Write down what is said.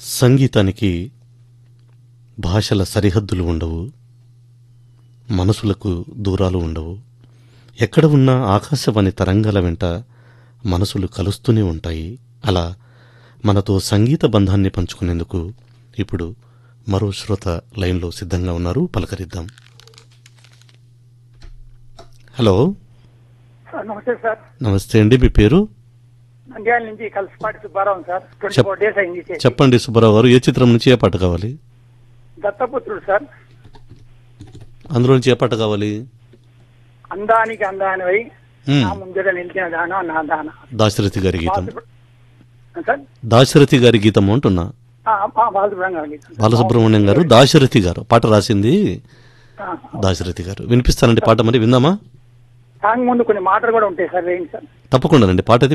సంగీతానికి భాషల సరిహద్దులు ఉండవు మనసులకు దూరాలు ఉండవు ఎక్కడ ఉన్నా ఆకాశవాణి తరంగాల వెంట మనసులు కలుస్తూనే ఉంటాయి అలా మనతో సంగీత బంధాన్ని పంచుకునేందుకు ఇప్పుడు మరో శ్రోత లైన్లో సిద్ధంగా ఉన్నారు పలకరిద్దాం హలో సార్ నమస్తే సార్ నమస్తే అండి మీ పేరు నంద్యాల నుంచి కలిసిపాటి సుబ్బారావు సార్ ట్వంటీ చెప్- ఫోర్ డేస్ అయింది చేసి. చెప్పండి సుబ్బారావు గారు ఏ చిత్రం నుంచి ఏ పాట కావాలి దత్తపుత్రుడు సార్ అందులో నుంచి ఏ పాట కావాలి అందానికి అందానివై మ్మ్. నా ముందర నిలిచిన దాన నా దాన దాశరథి గారి గీతం బాలసుబ్ర- సార్ దాశరథి గారి గీతం అంటున్నా ఆ, ఆ, బాలసుబ్రహ్మణ్యం గారి గీతం. బాలసుబ్రహ్మణ్యం గారు దాశరథి గారు పాట రాసింది ఆ, దాశరథి గారు వినిపిస్తానండి పాట మరి విందామా సాంగ్ ముందు కొన్ని మాటలు కూడా ఉంటాయి సార్ వేయండి సార్ తప్పకుండా రండి పాట అయితే